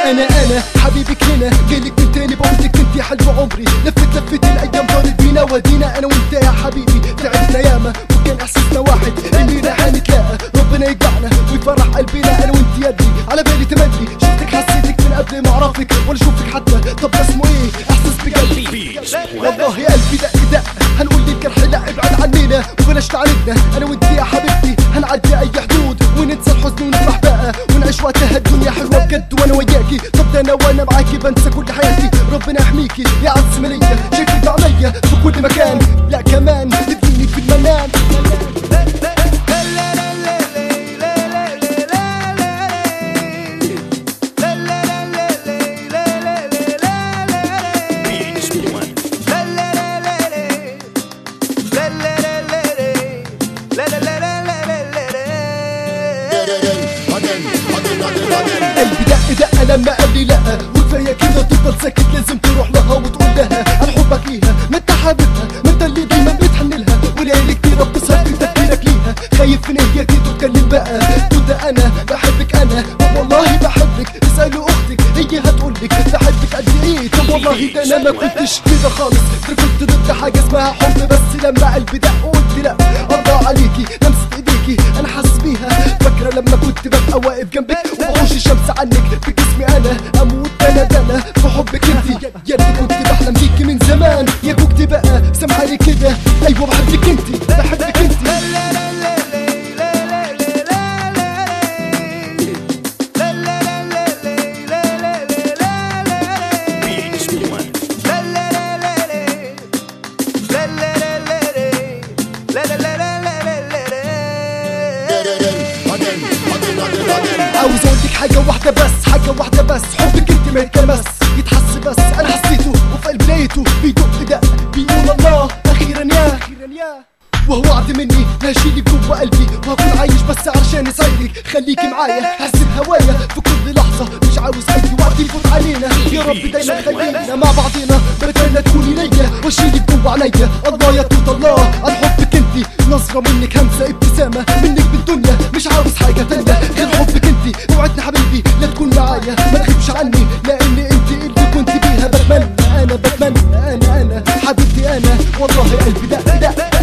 انا انا حبيبك هنا جايلك من تاني بقولك انت يا حلم عمري لفت لفت الايام دارت بينا ودينا انا وانت يا حبيبي تعبنا ياما وكان احساسنا واحد اننا حنتلاقى ربنا يجمعنا ويفرح قلبنا انا وانت يدي على بالي تملي شفتك حسيتك من قبل ما اعرفك ولا اشوفك حتى طب ده اسمه ايه احساس بقلبي والله قلبي دق دق هنقول للجرح لا ابعد عننا وبلاش تعاندنا انا وانت يا حبيبتي هنعدي اي حدود وننسى الحزن ونفرح بقى ونعيش وقتها الدنيا حلوه بجد وانا وياكي طب ده انا وانا معاكي بنسى كل حياتي ربنا يحميكي يا عز مليا شايفك بعينيا في كل مكان لا كمان تديني في المنام قلبي دق دق لما قال لي لا وكفايه كده تفضل ساكت لازم تروح لها وتقول لها انا حبك ليها ما انت حاببها ما انت اللي دايما بتحن لها وليالي كتير بتسهر في تفكيرك ليها خايف من هي كده تتكلم بقى تقول ده انا بحبك انا والله بحبك اسالوا اختك هي هتقول لك بحبك قد ايه طب والله ده انا ما كنتش كده خالص ده كنت ضد حاجه اسمها حب بس لما قلبي دق قلت لا ارضى عليكي لمسه ايديكي انا حاسس بيها فاكره لما كنت ببقى واقف جنبك وبحوش الشمس عنك بجسمي انا اموت انا ده انا في حبك انت يا اللي كنت بحلم بيكي من زمان يا كنت بقى سامعاني كده ايوه بحبك انت بحبك انت عاوز اقول لك حاجه واحده بس حاجه واحده بس حبك انت ما يتلمس يتحس بس انا حسيته وفي قلب لقيته بيدق دق بيقول الله اخيرا يا اخيرا يا وهو وعد مني هشيلك جوا قلبي وهكون عايش بس علشان اسعدك خليكي معايا حس بهوايا في كل لحظه مش عاوز اي وقت يفوت علينا يا رب دايما خلينا مع بعضينا بتمنى تكوني ليا واشيلك جوا عينيا الله يا توت الله على حبك انت نظره منك همسه ابتسامه منك بالدنيا مش عاوز حاجه تانية غير حبك انت اوعدني حبيبي لا تكون معايا ما تغيبش عني لان انت اللي كنت بيها بتمنى انا بتمنى انا انا حبيبتي انا والله قلبي دق دق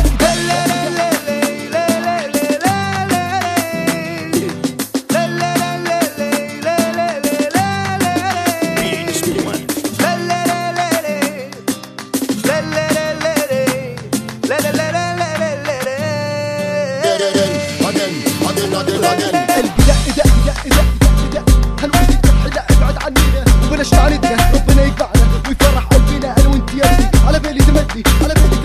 قلبي دق دق دق دق دق دق هنقول الجرح لا ابعد عنينا وبلاش تعاندنا ربنا يجمعنا ويفرح قلبنا انا وانت يا ابني على بالي تمدي على بالي